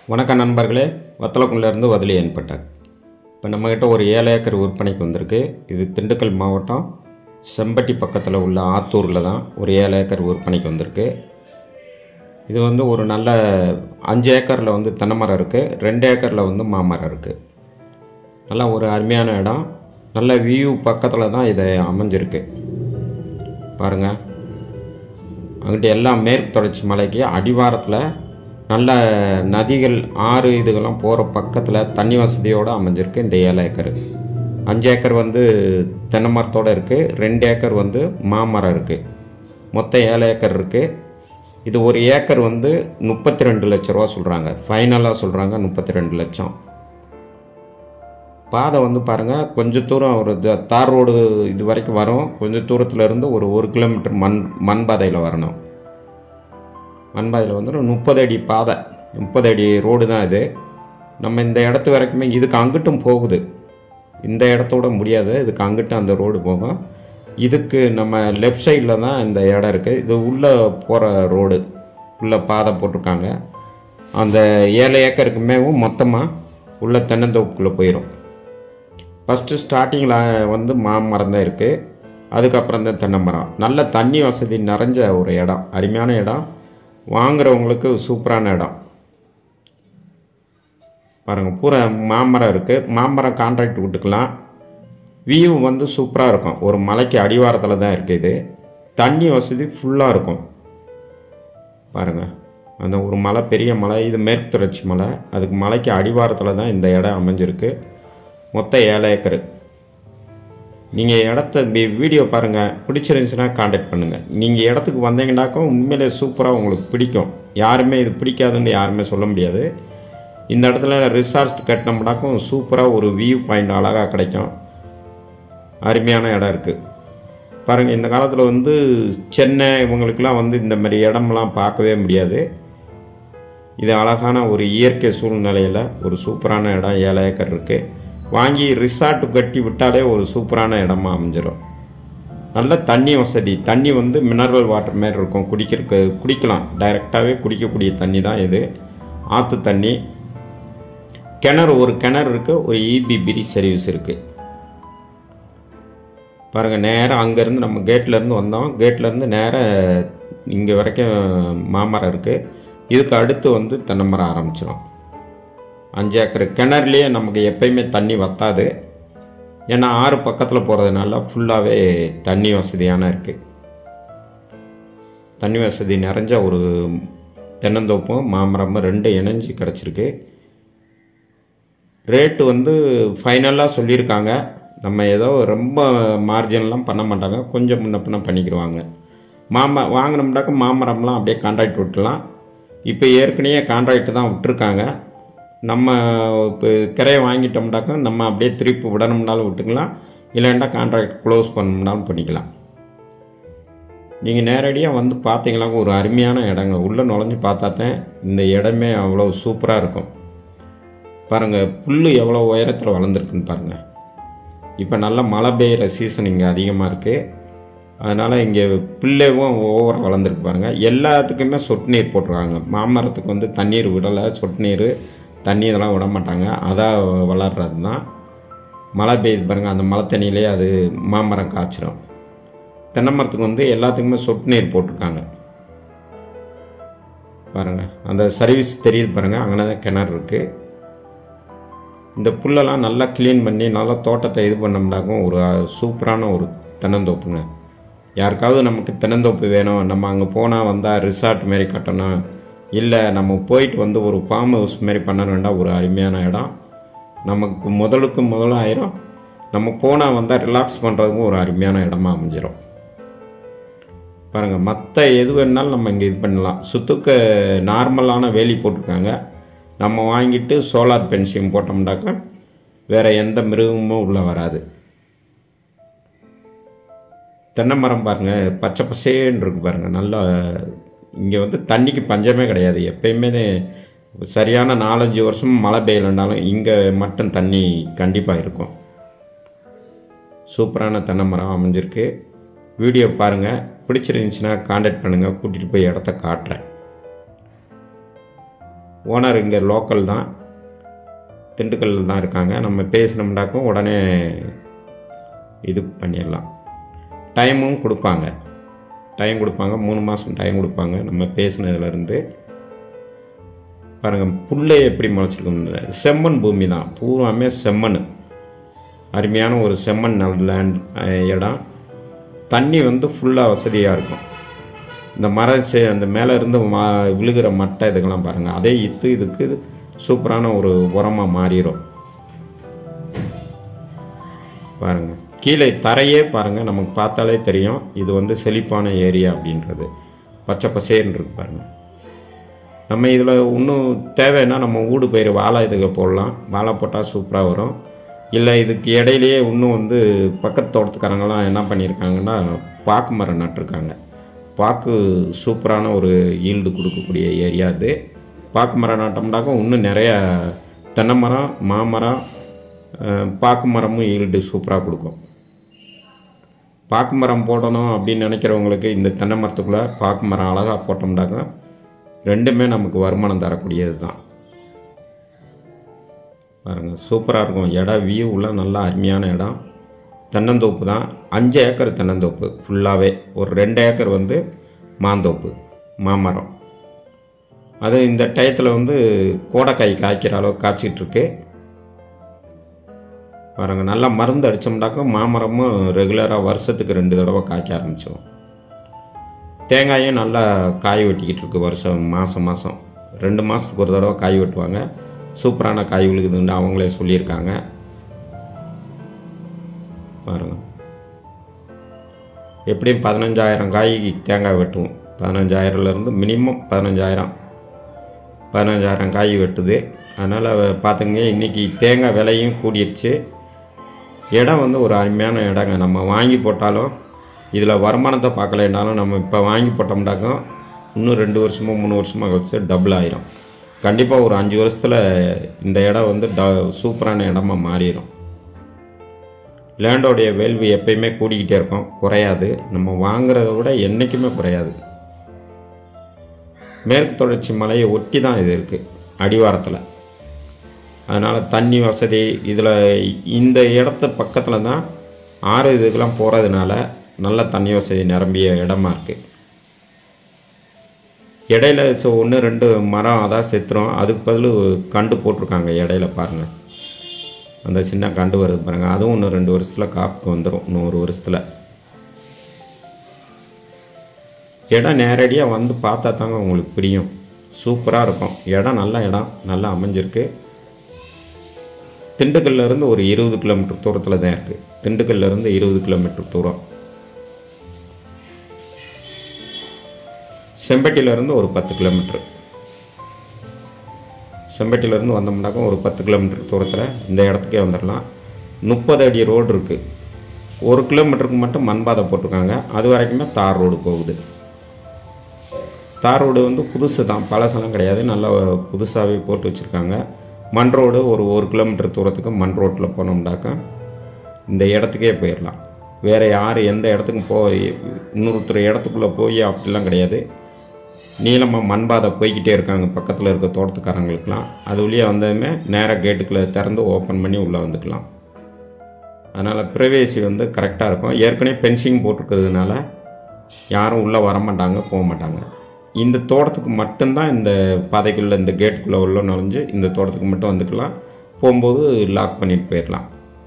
வணக்கம் நண்பர்களே வத்தலக்குண்டிலேருந்து வதலி ஏன்பட்டார் இப்போ நம்மக்கிட்ட ஒரு ஏழு ஏக்கர் விற்பனைக்கு வந்திருக்கு இது திண்டுக்கல் மாவட்டம் செம்பட்டி பக்கத்தில் உள்ள ஆத்தூரில் தான் ஒரு ஏழு ஏக்கர் விற்பனைக்கு வந்திருக்கு இது வந்து ஒரு நல்ல அஞ்சு ஏக்கரில் வந்து தென்னை மரம் இருக்குது ரெண்டு ஏக்கரில் வந்து மாமரம் இருக்குது நல்லா ஒரு அருமையான இடம் நல்ல வியூ பக்கத்தில் தான் இது அமைஞ்சிருக்கு பாருங்கள் அங்கிட்டு எல்லாம் மேற்கு தொடர்ச்சி மலைக்கு அடிவாரத்தில் நல்ல நதிகள் ஆறு இதுகெல்லாம் போகிற பக்கத்தில் தண்ணி வசதியோடு அமைஞ்சிருக்கு இந்த ஏழு ஏக்கர் அஞ்சு ஏக்கர் வந்து தென்னை மரத்தோடு இருக்குது ரெண்டு ஏக்கர் வந்து மாமரம் இருக்குது மொத்தம் ஏழு ஏக்கர் இருக்குது இது ஒரு ஏக்கர் வந்து முப்பத்தி ரெண்டு லட்ச ரூபா சொல்கிறாங்க ஃபைனலாக சொல்கிறாங்க முப்பத்தி ரெண்டு லட்சம் பாதை வந்து பாருங்கள் கொஞ்சம் தூரம் ஒரு த- தார் ரோடு இது வரைக்கும் வரும் கொஞ்சம் தூரத்துல இருந்து ஒரு ஒரு கிலோமீட்டர் மண் மண் பாதையில் வரணும் மண் பாதையில் வந்து முப்பது அடி பாதை முப்பது அடி ரோடு தான் இது நம்ம இந்த இடத்து வரைக்குமே இதுக்கு அங்கிட்டும் போகுது இந்த இடத்தோட முடியாது இதுக்கு அங்கிட்டும் அந்த ரோடு போகும் இதுக்கு நம்ம லெஃப்ட் சைடில் தான் இந்த இடம் இருக்குது இது உள்ளே போகிற ரோடு உள்ளே பாதை போட்டிருக்காங்க அந்த ஏழு ஏக்கருக்குமேவும் மொத்தமாக உள்ள தென்னந்தோப்புக்குள்ளே போயிடும் ஃபஸ்ட்டு ஸ்டார்டிங்கில் வந்து மாமரம் தான் இருக்குது அதுக்கப்புறம் தான் தென்னை மரம் நல்ல தண்ணி வசதி நிறைஞ்ச ஒரு இடம் அருமையான இடம் வாங்குறவங்களுக்கு சூப்பரான இடம் பாருங்கள் பூரா மாமரம் இருக்குது மாமரம் கான்ட்ராக்ட் விட்டுக்கலாம் வியூ வந்து சூப்பராக இருக்கும் ஒரு மலைக்கு அடிவாரத்தில் தான் இருக்குது இது தண்ணி வசதி ஃபுல்லாக இருக்கும் பாருங்கள் அந்த ஒரு மலை பெரிய மலை இது மேற்கு தொடர்ச்சி மலை அதுக்கு மலைக்கு அடிவாரத்தில் தான் இந்த இடம் அமைஞ்சிருக்கு மொத்தம் ஏழு ஏக்கரு நீங்கள் இடத்த வி- வீடியோ பாருங்கள் பிடிச்சிருந்துச்சுன்னா காண்டாக்ட் பண்ணுங்கள் நீங்கள் இடத்துக்கு வந்தீங்கன்னாக்கா உண்மையிலே சூப்பராக உங்களுக்கு பிடிக்கும் யாருமே இது பிடிக்காதுன்னு யாருமே சொல்ல முடியாது இந்த இடத்துல ரிசார்ட் கட்டினோம்னாக்கும் சூப்பராக ஒரு வியூ பாயிண்ட் அழகாக கிடைக்கும் அருமையான இடம் இருக்குது பாருங்கள் இந்த காலத்தில் வந்து சென்னை இவங்களுக்கெல்லாம் வந்து இந்த மாதிரி இடமெல்லாம் பார்க்கவே முடியாது இது அழகான ஒரு இயற்கை சூழ்நிலையில் ஒரு சூப்பரான இடம் ஏழு ஏக்கர் இருக்குது வாங்கி ரிசார்ட் கட்டி விட்டாலே ஒரு சூப்பரான இடமா அமைஞ்சிடும் நல்ல தண்ணி வசதி தண்ணி வந்து மினரல் வாட்டர் மாதிரி இருக்கும் குடிக்கிறதுக்கு குடிக்கலாம் டைரெக்டாகவே குடிக்கக்கூடிய தண்ணி தான் இது ஆற்று தண்ணி கிணறு ஒரு கிணறு இருக்குது ஒரு இபி பிரி சர்வீஸ் இருக்குது பாருங்கள் நேராக அங்கேருந்து நம்ம கேட்லேருந்து வந்தோம் கேட்லேருந்து நேராக இங்கே வரைக்கும் மாமரம் இருக்குது இதுக்கு அடுத்து வந்து தென்னை மரம் ஆரம்பிச்சிடும் அஞ்சு ஏக்கர் கிணறுலேயே நமக்கு எப்பயுமே தண்ணி வத்தாது ஏன்னா ஆறு பக்கத்தில் போகிறதுனால ஃபுல்லாகவே தண்ணி வசதியான இருக்குது தண்ணி வசதி நிறைஞ்ச ஒரு தென்னந்தோப்பும் மாமரமும் ரெண்டு இணைஞ்சு கிடச்சிருக்கு ரேட்டு வந்து ஃபைனலாக சொல்லியிருக்காங்க நம்ம ஏதோ ரொம்ப மார்ஜின்லாம் பண்ண மாட்டாங்க கொஞ்சம் முன்ன பின்ன பண்ணிக்கிடுவாங்க மாம வாங்கினோம்னாக்க மாமரம்லாம் அப்படியே கான்ட்ராக்ட் விட்டுலாம் இப்போ ஏற்கனவே கான்ட்ராக்ட் தான் விட்டுருக்காங்க நம்ம இப்போ கிரையை வாங்கிட்டோம்னாக்கா நம்ம அப்படியே திருப்பி விடணும்னாலும் விட்டுக்கலாம் இல்லைன்னா கான்ட்ராக்ட் க்ளோஸ் பண்ணணும்னாலும் பண்ணிக்கலாம் நீங்கள் நேரடியாக வந்து பார்த்தீங்களா ஒரு அருமையான இடங்க உள்ளே நுழைஞ்சு பார்த்தா தான் இந்த இடமே அவ்வளோ சூப்பராக இருக்கும் பாருங்கள் புல் எவ்வளோ உயரத்தில் வளர்ந்துருக்குன்னு பாருங்கள் இப்போ நல்ல மழை பெய்கிற சீசன் இங்கே அதிகமாக இருக்குது அதனால் இங்கே புல்லேவும் ஓவராக வளர்ந்துருக்கு பாருங்கள் எல்லாத்துக்குமே சொட்டு நீர் போட்டிருக்காங்க மாமரத்துக்கு வந்து தண்ணீர் விடலை சொட்டு நீர் தண்ணி இதெல்லாம் விட மாட்டாங்க அதான் வளர்றது தான் மழை பெய்யுது பாருங்கள் அந்த மழை தண்ணியிலே அது மாமரம் காய்ச்சிரும் தென்னை மரத்துக்கு வந்து எல்லாத்துக்குமே சொட்டு நீர் போட்டிருக்காங்க பாருங்கள் அந்த சர்வீஸ் தெரியுது பாருங்கள் அங்கே தான் கிணறு இருக்குது இந்த புல்லெல்லாம் நல்லா க்ளீன் பண்ணி நல்லா தோட்டத்தை இது பண்ணோம்னாக்கும் ஒரு அஹ், சூப்பரான ஒரு தென்னந்தோப்புங்க யாருக்காவது நமக்கு தென்னந்தோப்பு வேணும் நம்ம அங்கே போனால் வந்தால் ரிசார்ட் மாரி கட்டணும் இல்லை நம்ம போயிட்டு வந்து ஒரு ஃபார்ம் ஹவுஸ் மாரி பண்ண வேண்டாம் ஒரு அருமையான இடம் நமக்கு முதலுக்கு முதல்ல ஆயிரும் நம்ம போனால் வந்தால் ரிலாக்ஸ் பண்ணுறதுக்கும் ஒரு அருமையான இடமா அமைஞ்சிரும் பாருங்கள் மற்ற எது வேணாலும் நம்ம இங்கே இது பண்ணலாம் சுத்துக்கு நார்மலான வேலி போட்டிருக்காங்க நம்ம வாங்கிட்டு சோலார் பென்சியம் போட்டோம்னாக்கா வேறு எந்த மிருகமும் உள்ளே வராது தென்னை மரம் பாருங்கள் பச்சை பசேன்னு இருக்கு பாருங்கள் நல்லா இங்கே வந்து தண்ணிக்கு பஞ்சமே கிடையாது எப்பயுமே சரியான நாலஞ்சு வருஷம் மழை பெய்யலைனாலும் இங்கே மட்டும் தண்ணி கண்டிப்பாக இருக்கும் சூப்பரான தென்னை மரம் அமைஞ்சிருக்கு வீடியோ பாருங்கள் பிடிச்சிருந்துச்சுன்னா காண்டாக்ட் பண்ணுங்கள் கூட்டிகிட்டு போய் இடத்த காட்டுறேன் ஓனர் இங்கே லோக்கல் தான் திண்டுக்கல்ல தான் இருக்காங்க நம்ம பேசினோம்னாக்கும் உடனே இது பண்ணிடலாம் டைமும் கொடுப்பாங்க டைம் கொடுப்பாங்க மூணு மாதம் டைம் கொடுப்பாங்க நம்ம பேசினதுலேருந்து பாருங்கள் புல்லை எப்படி முளைச்சிருக்கும் செம்மண் பூமி தான் பூராமே செம்மண் அருமையான ஒரு செம்மண் லேண்ட் இடம் தண்ணி வந்து ஃபுல்லாக வசதியாக இருக்கும் இந்த மரம் செ அந்த மேலே இருந்து மா விழுகிற மட்டை இதுக்கெல்லாம் பாருங்கள் அதே இத்து இதுக்கு இது சூப்பரான ஒரு உரமாக மாறிடும் பாருங்கள் கீழே தரையே பாருங்கள் நமக்கு பார்த்தாலே தெரியும் இது வந்து செழிப்பான ஏரியா அப்படின்றது பச்சை பசேர்னு இருக்கு பாருங்கள் நம்ம இதில் இன்னும் தேவைன்னா நம்ம ஊடு பயிர் வாழை இதுக்கு போடலாம் வாழை போட்டால் சூப்பராக வரும் இல்லை இதுக்கு இடையிலேயே இன்னும் வந்து பக்கத்து தோட்டத்துக்காரங்களாம் என்ன பண்ணியிருக்காங்கன்னா பாக்கு மரம் நட்டிருக்காங்க பாக்கு சூப்பரான ஒரு ஈல்டு கொடுக்கக்கூடிய ஏரியா இது பாக்கு மரம் நட்டோம்னாக்கா இன்னும் நிறைய தென்னை மரம் மாமரம் அஹ், பாக்கு மரமும் ஈல்டு சூப்பராக கொடுக்கும் பாக்கு மரம் போடணும் அப்படின்னு நினைக்கிறவங்களுக்கு இந்த தென்னை மரத்துக்குள்ளே பாக்கு மரம் அழகாக போட்டோம்னாக்கா ரெண்டுமே நமக்கு வருமானம் தரக்கூடியது தான் பாருங்கள் சூப்பராக இருக்கும் இடம் வியூ உள்ள நல்லா அருமையான இடம் தென்னந்தோப்பு தான் அஞ்சு ஏக்கர் தென்னந்தோப்பு ஃபுல்லாகவே ஒரு ரெண்டு ஏக்கர் வந்து மாந்தோப்பு மாமரம் அது இந்த டயத்தில் வந்து கோடைக்காய் காய்க்கிற அளவுக்கு காய்ச்சிட்டு இருக்கு பாருங்க நல்லா மருந்து அடித்தோம்னாக்கா மாமரமும் ரெகுலராக வருஷத்துக்கு ரெண்டு தடவை காய்க்க ஆரம்பிச்சிடும் தேங்காயும் நல்லா காய் வெட்டிக்கிட்டு இருக்கு வருஷம் மாதம் மாதம் ரெண்டு மாதத்துக்கு ஒரு தடவை காய் வெட்டுவாங்க சூப்பரான காய் விழுகுதுன்னு அவங்களே சொல்லியிருக்காங்க பாருங்க எப்படியும் பதினஞ்சாயிரம் காய் தேங்காய் வெட்டுவோம் பதினஞ்சாயிரம்லேருந்து மினிமம் பதினஞ்சாயிரம் பதினஞ்சாயிரம் காய் வெட்டுது அதனால் பார்த்துங்க இன்றைக்கி தேங்காய் விலையும் கூடிருச்சு இடம் வந்து ஒரு அருமையான இடங்க நம்ம வாங்கி போட்டாலும் இதில் வருமானத்தை பார்க்கலைன்னாலும் நம்ம இப்போ வாங்கி போட்டோம்னாக்கா இன்னும் ரெண்டு வருஷமோ மூணு வருஷமோ கழிச்சு டபுள் ஆயிரும் கண்டிப்பாக ஒரு அஞ்சு வருஷத்தில் இந்த இடம் வந்து ட சூப்பரான இடமா மாறிடும் லேண்டோடைய வேல்வி எப்பயுமே கூடிக்கிட்டே இருக்கும் குறையாது நம்ம வாங்குறத விட என்றைக்குமே குறையாது மேற்கு தொடர்ச்சி மலையை ஒட்டி தான் இது இருக்குது அடிவாரத்தில் அதனால் தண்ணி வசதி இதில் இந்த இடத்து பக்கத்தில் தான் ஆறு இதுக்கெல்லாம் போகிறதுனால நல்ல தண்ணி வசதி நிரம்பிய இடமா இருக்குது இடையில ஒன்று ரெண்டு மரம் அதான் செத்துரும் அதுக்கு பதில் கண்டு போட்டிருக்காங்க இடையில பாருங்கள் அந்த சின்ன கண்டு வருது பாருங்கள் அதுவும் இன்னும் ரெண்டு வருஷத்தில் காப்புக்கு வந்துடும் இன்னும் ஒரு வருஷத்தில் இடம் நேரடியாக வந்து பார்த்தா தாங்க உங்களுக்கு பிடிக்கும் சூப்பராக இருக்கும் இடம் நல்ல இடம் நல்லா அமைஞ்சிருக்கு திண்டுக்கல்ல இருந்து ஒரு இருபது கிலோமீட்டர் தூரத்தில் தான் இருக்குது திண்டுக்கல்ல இருந்து இருபது கிலோமீட்டர் தூரம் செம்பட்டியிலேருந்து ஒரு பத்து கிலோமீட்டர் செம்பட்டியிலேருந்து வந்தோம்னாக்கா ஒரு பத்து கிலோமீட்டர் தூரத்தில் இந்த இடத்துக்கே வந்துடலாம் முப்பது அடி ரோடு இருக்குது ஒரு கிலோமீட்டருக்கு மட்டும் மண்பாதை போட்டிருக்காங்க அது வரைக்குமே தார் ரோடு போகுது தார் ரோடு வந்து புதுசு தான் பழசெல்லாம் கிடையாது நல்லா புதுசாகவே போட்டு வச்சுருக்காங்க மண் ரோடு ஒரு ஒரு கிலோமீட்டர் தூரத்துக்கு மண் ரோட்டில் போனோம்னாக்கா இந்த இடத்துக்கே போயிடலாம் வேறு யார் எந்த இடத்துக்கும் போய் இன்னொருத்தர் இடத்துக்குள்ளே போய் அப்படிலாம் கிடையாது நீளமாக மண்பாதை போய்கிட்டே இருக்காங்க பக்கத்தில் இருக்க தோட்டத்துக்காரங்களுக்கெலாம் அது வழியா வந்ததுமே நேராக கேட்டுக்குள்ளே திறந்து ஓப்பன் பண்ணி உள்ளே வந்துக்கலாம் அதனால் ப்ரைவேசி வந்து கரெக்டாக இருக்கும் ஏற்கனவே பென்சிங் போட்டிருக்கிறதுனால யாரும் உள்ளே வரமாட்டாங்க போக மாட்டாங்க இந்த தோட்டத்துக்கு மட்டும்தான் இந்த பாதைக்குள்ளே இந்த கேட்டுக்குள்ளே உள்ள நுழைஞ்சு இந்த தோட்டத்துக்கு மட்டும் வந்துக்கலாம் போகும்போது லாக் பண்ணிட்டு போயிடலாம்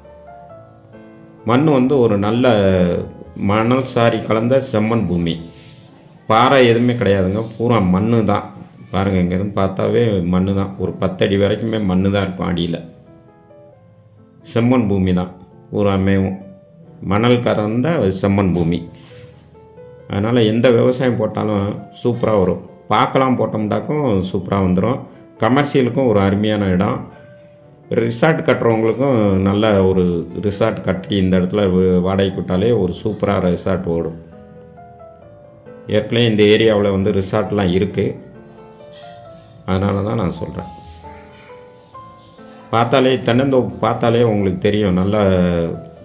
மண் வந்து ஒரு நல்ல மணல் சாரி கலந்த செம்மண் பூமி பாறை எதுவுமே கிடையாதுங்க பூரா மண் தான் பாருங்கள் இங்கேருந்து பார்த்தாவே மண் தான் ஒரு பத்தடி வரைக்குமே மண் தான் இருக்கும் அடியில் செம்மண் பூமி தான் பூராமேவும் மணல் கறந்த செம்மண் பூமி அதனால் எந்த விவசாயம் போட்டாலும் சூப்பராக வரும் பார்க்கலாம் போட்டோம்னாக்கும் சூப்பராக வந்துடும் கமர்ஷியலுக்கும் ஒரு அருமையான இடம் ரிசார்ட் கட்டுறவங்களுக்கும் நல்ல ஒரு ரிசார்ட் கட்டி இந்த இடத்துல வ- வாடகைக்கு விட்டாலே ஒரு சூப்பராக ரிசார்ட் ஓடும் ஏற்கனவே இந்த ஏரியாவில் வந்து ரிசார்ட்லாம் இருக்குது அதனால தான் நான் சொல்கிறேன் பார்த்தாலே தென்னந்தோப்பு பார்த்தாலே உங்களுக்கு தெரியும் நல்ல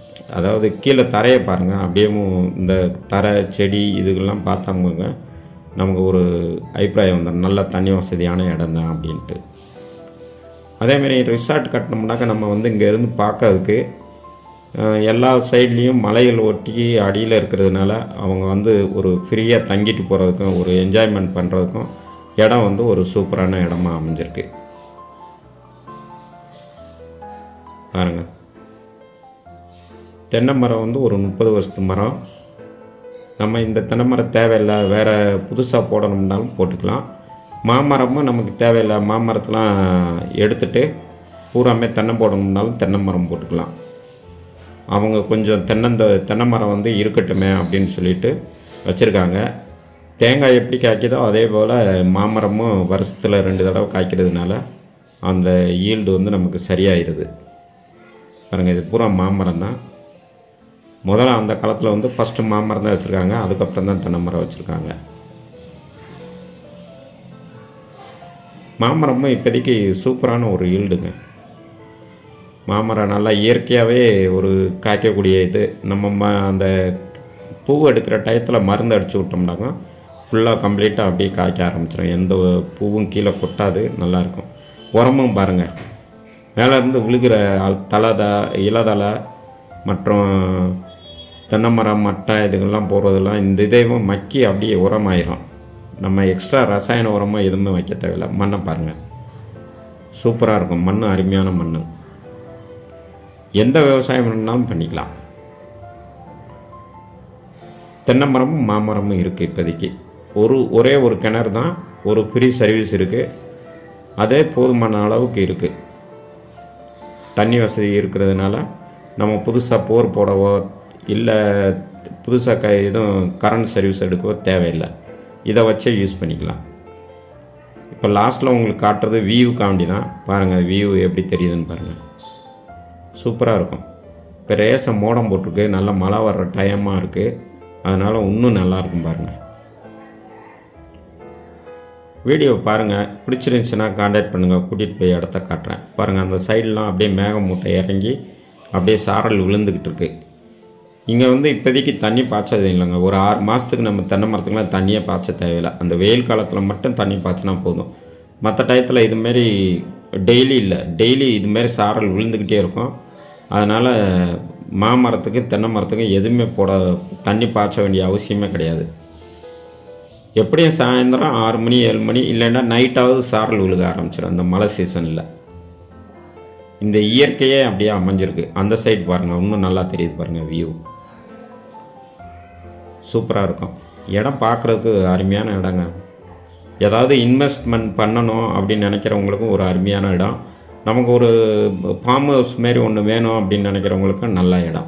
அதாவது கீழே தரையை பாருங்கள் அப்படியே இந்த தரை செடி இதுக்கெல்லாம் பார்த்தாங்க நமக்கு ஒரு அபிப்பிராயம் வந்துடும் நல்ல தண்ணி வசதியான இடம் தான் அப்படின்ட்டு அதேமாரி ரிசார்ட் கட்டினோம்னாக்கா நம்ம வந்து இங்கேருந்து பார்க்கறதுக்கு அஹ், எல்லா சைட்லேயும் மலைகள் ஒட்டி அடியில் இருக்கிறதுனால அவங்க வந்து ஒரு ஃப்ரீயாக தங்கிட்டு போகிறதுக்கும் ஒரு என்ஜாய்மெண்ட் பண்ணுறதுக்கும் இடம் வந்து ஒரு சூப்பரான இடமா அமைஞ்சிருக்கு பாருங்க தென்னை மரம் வந்து ஒரு முப்பது வருஷத்து மரம் நம்ம இந்த தென்னை மரம் தேவையில்லை வேறு புதுசாக போடணும்னாலும் போட்டுக்கலாம் மாமரமும் நமக்கு தேவையில்லை மாமரத்தெலாம் எடுத்துட்டு பூராமே தென்னை போடணும்னாலும் தென்னை மரம் போட்டுக்கலாம் அவங்க கொஞ்சம் தென்னந்த தென்னை மரம் வந்து இருக்கட்டுமே அப்படின்னு சொல்லிட்டு வச்சுருக்காங்க தேங்காய் எப்படி காய்க்குதோ அதே போல் மாமரமும் வருஷத்தில் ரெண்டு தடவை காய்க்கிறதுனால அந்த ஈல்டு வந்து நமக்கு சரியாயிருது பாருங்கள் இது பூரா மாமரம் தான் முதல்ல அந்த காலத்தில் வந்து ஃபஸ்ட்டு மாமரம் தான் வச்சுருக்காங்க அதுக்கப்புறம் தான் தென்னை மரம் வச்சுருக்காங்க மாமரமும் இப்போதைக்கு சூப்பரான ஒரு ஈல்டுங்க மாமரம் நல்லா இயற்கையாகவே ஒரு காய்க்கக்கூடிய இது நம்ம ம அந்த பூ எடுக்கிற டயத்தில் மருந்து அடித்து விட்டோம்னாக்கா ஃபுல்லாக கம்ப்ளீட்டாக அப்படியே காய்க்க ஆரம்பிச்சிடும் எந்த பூவும் கீழே கொட்டாது நல்லாயிருக்கும் உரமும் பாருங்கள் மேலேருந்து விழுகிற அல்- தலை த இலதலை மற்றும் தென்னை மரம் மட்டை இதுங்கெல்லாம் போடுறதெல்லாம் இந்த இதையும் மக்கி அப்படியே உரமாயிரும் நம்ம எக்ஸ்ட்ரா ரசாயன உரமோ எதுவுமே வைக்க தேவையில்ல மண்ணை பாருங்கள் சூப்பராக இருக்கும் மண் அருமையான மண் எந்த விவசாயம் வேணுனாலும் பண்ணிக்கலாம் தென்னை மரமும் மாமரமும் இருக்குது இப்போதைக்கு ஒரு ஒரே ஒரு கிணறு தான் ஒரு ஃப்ரீ சர்வீஸ் இருக்குது அதே போதுமான அளவுக்கு இருக்குது தண்ணி வசதி இருக்கிறதுனால நம்ம புதுசாக போர் போடவோ இல்லை புதுசாக க எதுவும் கரண்ட் சர்வீஸ் எடுக்கவோ தேவையில்லை இதை வச்சே யூஸ் பண்ணிக்கலாம் இப்போ லாஸ்ட்டில் உங்களுக்கு காட்டுறது வியூ காமெடி தான் பாருங்கள் வியூ எப்படி தெரியுதுன்னு பாருங்கள் சூப்பராக இருக்கும் இப்போ ரேச மோடம் போட்டிருக்கு நல்ல மழை வர்ற டைமாக இருக்குது அதனால் இன்னும் நல்லா இருக்கும் பாருங்கள் வீடியோ பாருங்கள் பிடிச்சிருந்துச்சுன்னா காண்டாக்ட் பண்ணுங்கள் கூட்டிகிட்டு போய் இடத்த காட்டுறேன் பாருங்கள் அந்த சைட்லாம் அப்படியே மேகமூட்டை இறங்கி அப்படியே சாரல் விழுந்துக்கிட்டு இருக்கு இங்கே வந்து இப்போதைக்கு தண்ணி பாய்ச்சது இல்லைங்க ஒரு ஆறு மாதத்துக்கு நம்ம தென்னை மரத்துக்குலாம் தண்ணியே பாய்ச்ச தேவையில்லை அந்த வெயில் காலத்தில் மட்டும் தண்ணி பாய்ச்சினா போதும் மற்ற டயத்தில் இதுமாரி டெய்லி இல்லை டெய்லி இதுமாரி சாரல் விழுந்துக்கிட்டே இருக்கும் அதனால் மாமரத்துக்கு தென்னை மரத்துக்கு எதுவுமே போட தண்ணி பாய்ச்ச வேண்டிய அவசியமே கிடையாது எப்படியும் சாயந்தரம் ஆறு மணி ஏழு மணி இல்லைன்னா நைட்டாவது சாரல் விழுக ஆரம்பிச்சிடும் அந்த மழை சீசனில் இந்த இயற்கையே அப்படியே அமைஞ்சிருக்கு அந்த சைடு பாருங்கள் இன்னும் நல்லா தெரியுது பாருங்கள் வியூ சூப்பராக இருக்கும் இடம் பார்க்குறதுக்கு அருமையான இடங்க ஏதாவது இன்வெஸ்ட்மெண்ட் பண்ணணும் அப்படின்னு நினைக்கிறவங்களுக்கும் ஒரு அருமையான இடம் நமக்கு ஒரு ஃபார்ம் ஹவுஸ் மாரி ஒன்று வேணும் அப்படின்னு நினைக்கிறவங்களுக்கும் நல்ல இடம்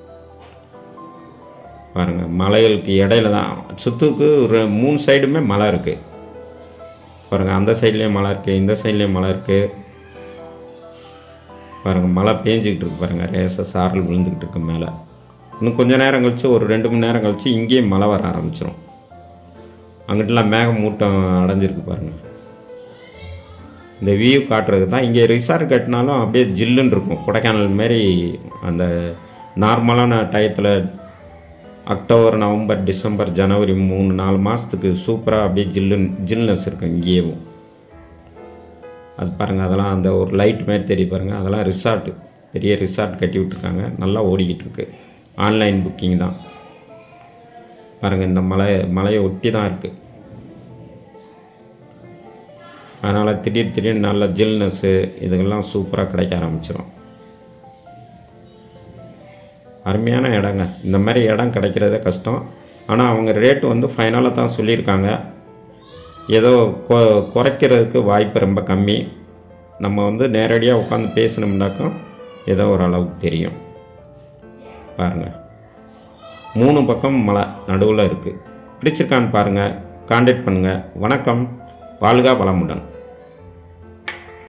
பாருங்கள் மலைகளுக்கு இடையில தான் சுற்றுக்கு ஒரு மூணு சைடுமே மலை இருக்குது பாருங்கள் அந்த சைட்லேயும் மலை இருக்குது இந்த சைட்லேயும் மலை இருக்குது பாருங்கள் மழை பேஞ்சிக்கிட்டு இருக்கு பாருங்கள் ரேச சாரல் விழுந்துக்கிட்டு இருக்கு மேலே இன்னும் கொஞ்ச நேரம் கழிச்சு ஒரு ரெண்டு மணி நேரம் கழிச்சு இங்கேயும் மழை வர ஆரம்பிச்சிடும் அங்கிட்டலாம் மேகம் மூட்டம் அடைஞ்சிருக்கு பாருங்கள் இந்த வியூ காட்டுறது தான் இங்கே ரிசார்ட் கட்டினாலும் அப்படியே ஜில்லுன்னு இருக்கும் கொடைக்கானல் மாரி அந்த நார்மலான டயத்தில் அக்டோபர் நவம்பர் டிசம்பர் ஜனவரி மூணு நாலு மாதத்துக்கு சூப்பராக அப்படியே ஜில்லுன்னு ஜில்னஸ் இருக்கும் இங்கேயும் அது பாருங்கள் அதெல்லாம் அந்த ஒரு லைட் மாதிரி தெரியும் பாருங்கள் அதெல்லாம் ரிசார்ட்டு பெரிய ரிசார்ட் கட்டி விட்ருக்காங்க நல்லா ஓடிக்கிட்டு இருக்கு ஆன்லைன் புக்கிங் தான் பாருங்கள் இந்த மலை மலையை ஒட்டி தான் இருக்குது அதனால் திடீர் திடீர்னு நல்ல ஜில்னஸ்ஸு இதுக்கெல்லாம் சூப்பராக கிடைக்க ஆரம்பிச்சிடும் அருமையான இடங்க இந்த மாதிரி இடம் கிடைக்கிறதே கஷ்டம் ஆனால் அவங்க ரேட்டு வந்து ஃபைனலாக தான் சொல்லியிருக்காங்க ஏதோ கொ குறைக்கிறதுக்கு வாய்ப்பு ரொம்ப கம்மி நம்ம வந்து நேரடியாக உட்காந்து பேசணும்னாக்கும் ஏதோ ஒரு அளவுக்கு தெரியும் பாருங்கள் மூணு பக்கம் மலை நடுவில் இருக்குது பிடிச்சிருக்கான்னு பாருங்கள் காண்டாக்ட் பண்ணுங்கள் வணக்கம் வாழ்க வளமுடன்